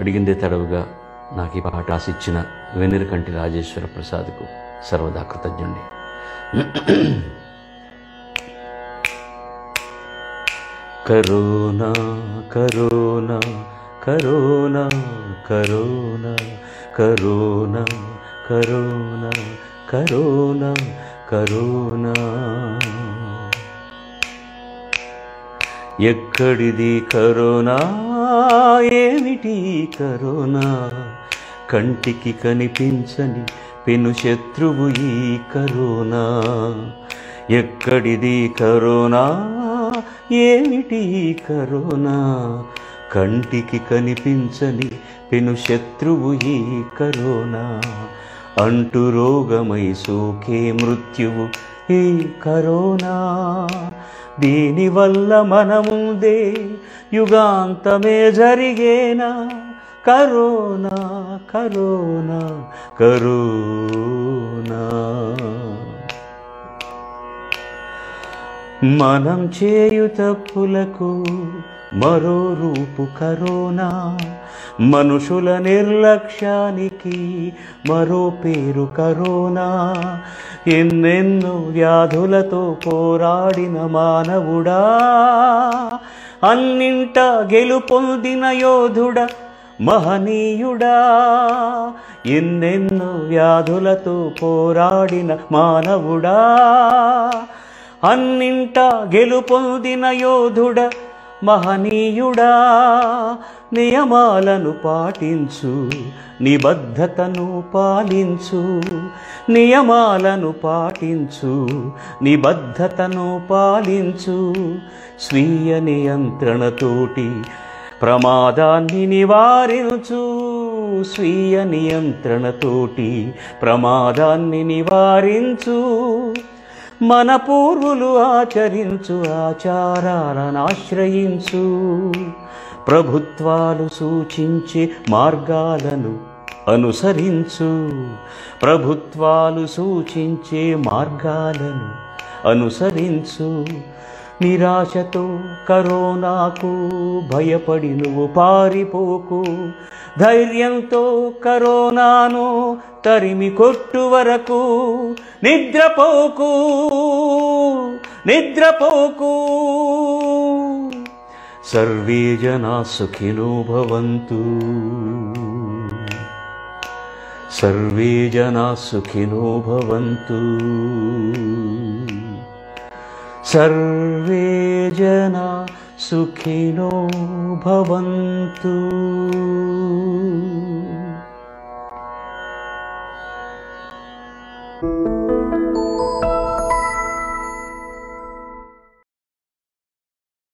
అడిగిందే తడవుగా నాకు ఈ పాట ఆశిచ్చిన వెన్నెరకంటి రాజేశ్వర ప్రసాద్కు సర్వదా కృతజ్ఞుణ్ణి corona corona corona corona corona corona corona corona ఎక్కడిది కరోనా ఏమిటి కరోనా కంటికి కనిపించని పెను శత్రువు ఈ కరోనా ఎక్కడిది కరోనా ఏమిటి కరోనా కంటికి కనిపించని పెను శత్రువు ఈ కరోనా అంటు రోగమై సోకే మృత్యువు ఈ కరోనా దీనివల్ల మనముందే యుగాంతమే జరిగేనా కరోనా కరోనా కరోనా మనం చేయు తప్పులకు మరో రూపు కరోనా మనుషుల నిర్లక్ష్యానికి మరో పేరు కరోనా ఎన్నెన్నో వ్యాధులతో పోరాడిన మానవుడా అన్నింట గెలుపొందిన యోధుడ మహనీయుడా ఎన్నెన్నో వ్యాధులతో పోరాడిన మానవుడా అన్నింట గెలుపొందిన యోధుడ మహనీయుడా నియమాలను పాటించు నిబద్ధతను పాలించు నియమాలను పాటించు నిబద్ధతను పాలించు స్వీయ నియంత్రణతోటి ప్రమాదాన్ని నివారించు స్వీయ నియంత్రణతోటి ప్రమాదాన్ని నివారించు మన పూర్వులు ఆచరించు ఆచారాలను ఆశ్రయించు ప్రభుత్వాలు సూచించే మార్గాలను అనుసరించు ప్రభుత్వాలు సూచించే మార్గాలను అనుసరించు నిరాశతో కరోనాకు భయపడి నువ్వు పారిపోకు ధైర్యంతో కరోనాను తరిమి కొట్టు వరకు నిద్రపోకు నిద్రపోకు సర్వే జనా సుఖినో భవంతు సర్వే జనా సుఖినో భవంతు సర్వే జనా సుఖినో భవంతు thank you